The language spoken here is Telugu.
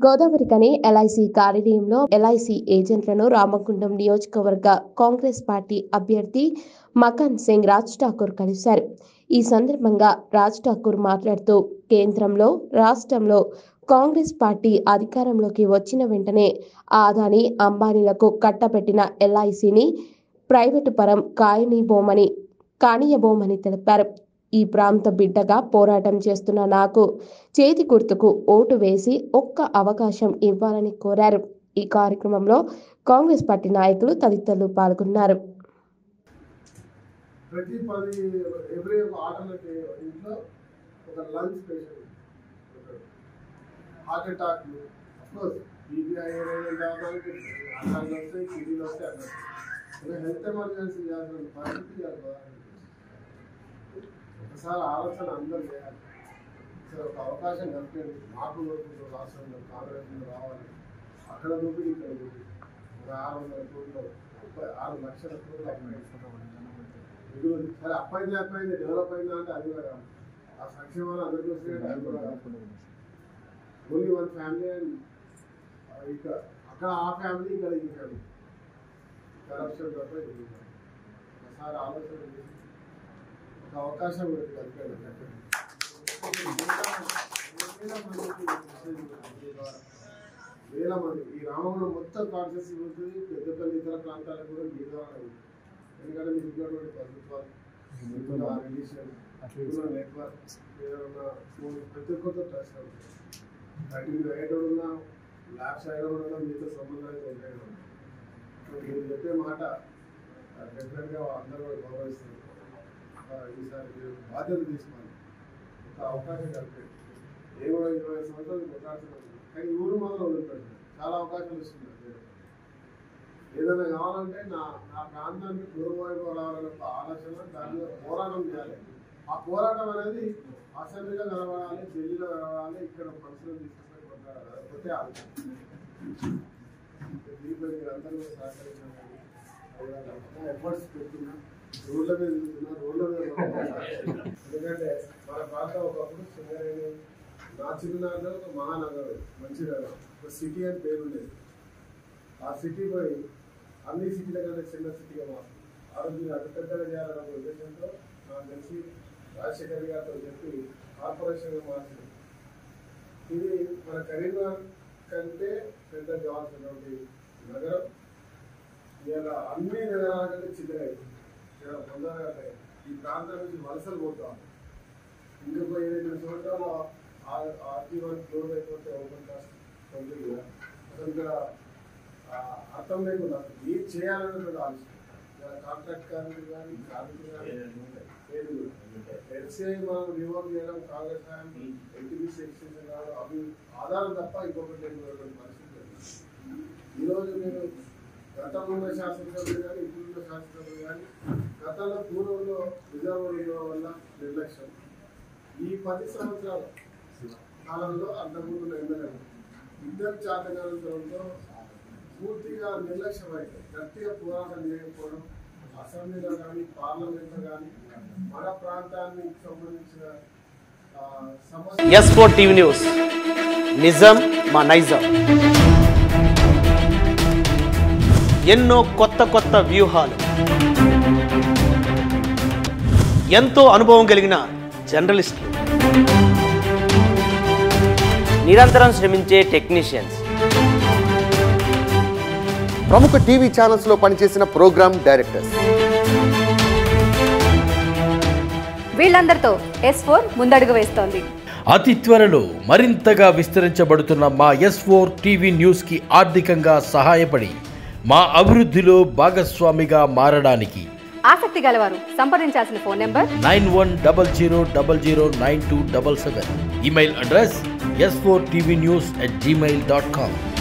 గోదావరికని ఎల్ఐసి కార్యాలయంలో ఎల్ఐసి ఏజెంట్లను రామగుండం నియోజకవర్గ కాంగ్రెస్ పార్టీ అభ్యర్థి మకాన్ సింగ్ రాజ్ ఠాకూర్ కలిశారు ఈ సందర్భంగా రాజ్ ఠాకూర్ మాట్లాడుతూ కేంద్రంలో రాష్ట్రంలో కాంగ్రెస్ పార్టీ అధికారంలోకి వచ్చిన వెంటనే ఆదాని అంబానీలకు కట్టబెట్టిన ఎల్ఐసిని ప్రైవేటు పరం కాయనిబోమని కానియబోమని తెలిపారు ఈ ప్రాంత బిడ్డగా పోరాటం చేస్తున్న నాకు చేతి గుర్తుకు ఓటు వేసి ఒక్క అవకాశం ఇవ్వాలని కోరారు ఈ కార్యక్రమంలో కాంగ్రెస్ పార్టీ నాయకులు తదితరులు పాల్గొన్నారు ప్రతి పది ఎవ్రీ ఆటలకి ఇంట్లో ఒక లంగ్స్ పేషెంట్ ఉంటాడు heart attack of course BP iron రావడానికి అట్లాంటి వస్తాయి కిడ్నీలు వస్తాయి అట్లా హెల్త్ ఎమర్జెన్సీ చేయాల్సిన పరిస్థితి కాదు గోదావరి. ఒకసారి ఆలోచన అందరూ చేయాలి సరే ఒక అవకాశం కల్పించండి మాకు కోరుకుంటూ రాష్ట్రంలో కాంగ్రెస్ రావాలి అక్కడ దూపి ఇక్కడ దూపి ఒక ఆరు వందల కోట్లు ముప్పై ఆరు లక్షల కోట్లు అప్పు ఇది సరే అప్పైంది అప్పైంది డెవలప్ అయిందా అంటే అది కూడా కాదు ఆ సంక్షేమాలు అందరికీ వస్తున్నాయి అది కూడా కాదు ఓన్లీ వన్ ఫ్యామిలీ అండ్ ఇక్కడ అక్కడ ఆ ఫ్యామిలీ ఇక్కడ ఈ ఫ్యామిలీ కరప్షన్ తప్ప ఇది కాదు. ఒకసారి ఆలోచన చేసి ఒక అవకాశం పెట్టి కలిపాడు వేల మంది ఈ రామగుణం మొత్తం కాన్షియస్ ఉంటుంది పెద్దపల్లి ఇతర ప్రాంతాలకు కూడా మీ ద్వారా ఉంది. ఎందుకంటే మీకు ఉన్నటువంటి ప్రభుత్వాలు మీకున్న ఆ రిలీజియన్ మీకున్న నెట్వర్క్ ఏదైనా ఫోన్ ప్రతి ఒక్కరితో టచ్ అవుతుంది కంటిన్యూ అయ్యేటోడున్నా ల్యాబ్స్ అయ్యేటోడున్నా మీతో సంబంధాలు ఉంటాయి సో మీరు చెప్పే మాట డెఫినెట్గా అందరూ కూడా గౌరవిస్తారు ఆ, ఈసారి మీరు బాధ్యత తీసుకోవాలి ఒక అవకాశం కలిపి ఏ కూడా ఇరవై ఐదు సంవత్సరాలు కొట్టాల్సిన కానీ ఈ ఊరు మాత్రం వదిలిపెట్టారు చాలా అవకాశాలు ఇస్తున్నారు మీరు. ఏదైనా కావాలంటే నా నా ప్రాంతానికి పూర్వవైపు రావాలనే ఒక ఆలోచన దాని మీద పోరాటం చేయాలి ఆ పోరాటం అనేది అసెంబ్లీలో కలవాలి ఢిల్లీలో కలవాలి ఇక్కడ మనుషులు తీసుకుపోయి కొట్టాలి అదొకటే ఆలోచన దీంట్లో మీరు అందరూ కూడా సహకరించాలి ఎఫర్ట్స్ పెడుతున్నా రోడ్ల మీద తిరుగుతున్నా రోడ్ల మీద నడుస్తున్నా. ఎందుకంటే మన ప్రాంతం ఒకప్పుడు సింగరేణి నా చిన్ననాడు ఒక మహానగరం మంచి నగరం ఒక సిటీ అని పేరు ఉండేది ఆ సిటీ పోయి అన్ని సిటీల కంటే చిన్న సిటీగా మారింది ఆ రోజు మీరు అతి పెద్దగా చేయాలన్న ఉద్దేశంతో నాకు తెలిసి రాజశేఖర్ గారితో చెప్పి కార్పొరేషన్గా మార్చింది ఇది మన కరీంనగర్ కంటే పెద్ద కావాల్సినటువంటి నగరం ఇలా అన్ని నగరాల కంటే చిన్నగా అయిపోయింది ఇలా తొందరగా ఈ ప్రాంతం నుంచి వలసలు పోతాం ఇంకొక ఏదైనా సంవత్సరాలు ఆర్టీ వన్ క్లోజ్ అయిపోతే ఓపెన్ కాస్ట్ కంప్లీట్గా అసలు ఇక్కడ ఆ, అర్థం లేకుండా అసలు ఏం చేయాలనేది ఆలోచన కాంట్రాక్ట్ కార్మికులు కానీ కార్మికులు కానీ ఏది ఎఫ్సిఐ మనం రివోల్వ్ చేయడం కాంగ్రెస్ కానీ ఎన్టీపీసీ ఎక్స్టెన్షన్ కావడం అవి ఆధారం తప్ప ఇంకొకటి లేనటువంటి పరిస్థితి లేదు. ఈరోజు నేను గతంలో ఉన్న శాసనసభ్యులు కానీ ఇప్పుడున్న శాసనసభ్యులు కానీ గతంలో పూర్వంలో రిజర్వ్ ఉండడం వల్ల నిర్లక్ష్యం ఈ పది సంవత్సరాల కాలంలో అంతకుముందు ఎమ్మెల్యే ఇద్దరు చాతకాలంతో పూర్తిగా నిర్లక్ష్యం అయితే గట్టిగా పోరాటం చేయకపోవడం అసెంబ్లీలో కానీ పార్లమెంట్లో కానీ మన ప్రాంతానికి సంబంధించిన ఆ, సమస్య ఎస్ ఫోర్ టీవీ న్యూస్ నిజం మా నైజం ఎన్నో కొత్త కొత్త వ్యూహాలు ఎంతో అనుభవం కలిగిన జర్నలిస్టులు నిరంతరం శ్రమించే టెక్నీషియన్స్ ప్రముఖ టీవీ ఛానల్స్ లో పనిచేసిన ప్రోగ్రామ్ డైరెక్టర్స్ వీళ్ళందరితో ఎస్ ఫోర్ ముందడుగు వేస్తోంది అతి త్వరలో మరింతగా విస్తరించబడుతున్న మా ఎస్ ఫోర్ టీవీ న్యూస్కి ఆర్థికంగా సహాయపడి మా అభివృద్ధిలో భాగస్వామిగా మారడానికి ఆసక్తి గలవారు సంప్రదించాల్సిన phone number nine one double zero double zero nine two double seven email address S four TV news at Gmail dot com